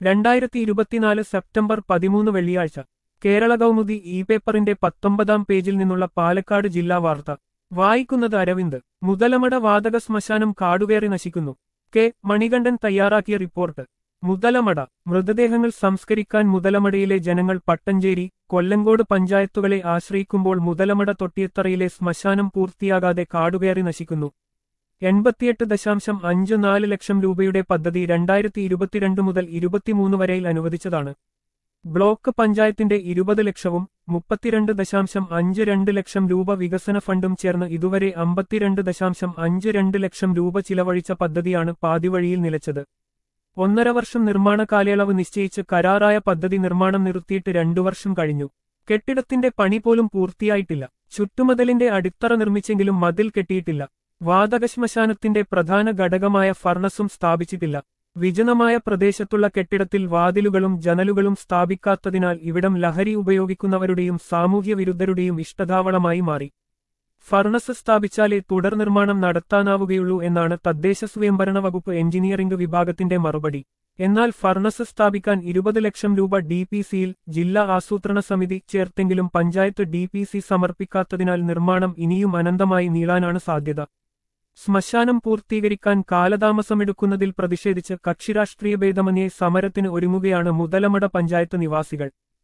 രണ്ടായിരത്തി ഇരുപത്തിനാല് സെപ്റ്റംബർ പതിമൂന്ന് വെള്ളിയാഴ്ച കേരള കൗമുദി ഇ പേപ്പറിന്റെ പത്തൊമ്പതാം പേജിൽ നിന്നുള്ള പാലക്കാട് ജില്ലാ വാർത്ത വായിക്കുന്നത് അരവിന്ദ് മുതലമട വാതക ശ്മശാനം കാടുകയറി നശിക്കുന്നു കെ മണികണ്ഠൻ തയ്യാറാക്കിയ റിപ്പോർട്ട് മുതലമട മൃതദേഹങ്ങൾ സംസ്കരിക്കാൻ മുതലമടയിലെ ജനങ്ങൾ പട്ടഞ്ചേരി കൊല്ലങ്കോട് പഞ്ചായത്തുകളെ ആശ്രയിക്കുമ്പോൾ മുതലമട തൊട്ടിയത്തറയിലെ ശ്മശാനം പൂർത്തിയാകാതെ കാടുകയറി നശിക്കുന്നു എൺപത്തിയെട്ട് ദശാംശം അഞ്ച് നാല് ലക്ഷം രൂപയുടെ പദ്ധതി രണ്ടായിരത്തി ഇരുപത്തിരണ്ട് മുതൽ ഇരുപത്തിമൂന്ന് വരെയിൽ അനുവദിച്ചതാണ് ബ്ലോക്ക് പഞ്ചായത്തിന്റെ ഇരുപത് ലക്ഷവും മുപ്പത്തിരണ്ട് ദശാംശം അഞ്ച് രണ്ട് ലക്ഷം രൂപ വികസന ഫണ്ടും ചേർന്ന് ഇതുവരെ അമ്പത്തിരണ്ട് ദശാംശം അഞ്ച് രണ്ട് ലക്ഷം രൂപ ചിലവഴിച്ച പദ്ധതിയാണ് പാതിവഴിയിൽ നിലച്ചത് ഒന്നര വർഷം നിർമ്മാണ കാലയളവ് നിശ്ചയിച്ച് കരാറായ പദ്ധതി നിർമ്മാണം നിർത്തിയിട്ട് രണ്ടു വർഷം കഴിഞ്ഞു കെട്ടിടത്തിന്റെ പണി പോലും പൂർത്തിയായിട്ടില്ല ചുറ്റുമതിലിന്റെ അടിത്തറ നിർമ്മിച്ചെങ്കിലും മതിൽ കെട്ടിയിട്ടില്ല വാതകശ്മശാനത്തിന്റെ പ്രധാന ഘടകമായ ഫർണസും സ്ഥാപിച്ചിട്ടില്ല വിജനമായ പ്രദേശത്തുള്ള കെട്ടിടത്തിൽ വാതിലുകളും ജനലുകളും സ്ഥാപിക്കാത്തതിനാൽ ഇവിടം ലഹരി ഉപയോഗിക്കുന്നവരുടെയും സാമൂഹ്യ വിരുദ്ധരുടെയും ഇഷ്ടതാവളമായി മാറി ഫർണസ് സ്ഥാപിച്ചാലേ തുടർ നിർമ്മാണം നടത്താനാവുകയുള്ളൂ എന്നാണ് തദ്ദേശ സ്വയംഭരണ വകുപ്പ് എഞ്ചിനീയറിംഗ് വിഭാഗത്തിന്റെ മറുപടി എന്നാൽ ഫർണസ് സ്ഥാപിക്കാൻ ഇരുപത് ലക്ഷം രൂപ ഡി പി സിയിൽ ജില്ലാ ആസൂത്രണ സമിതി ചേർത്തെങ്കിലും പഞ്ചായത്ത് ഡി പി സി സമർപ്പിക്കാത്തതിനാൽ നിർമ്മാണം ഇനിയും അനന്തമായി നീളാനാണ് സാധ്യത ശ്മശാനം പൂർത്തീകരിക്കാൻ കാലതാമസമെടുക്കുന്നതിൽ പ്രതിഷേധിച്ച് കക്ഷിരാഷ്ട്രീയ ഭേദമന്യേ സമരത്തിന് ഒരുങ്ങുകയാണ് മുതലമട പഞ്ചായത്ത് നിവാസികൾ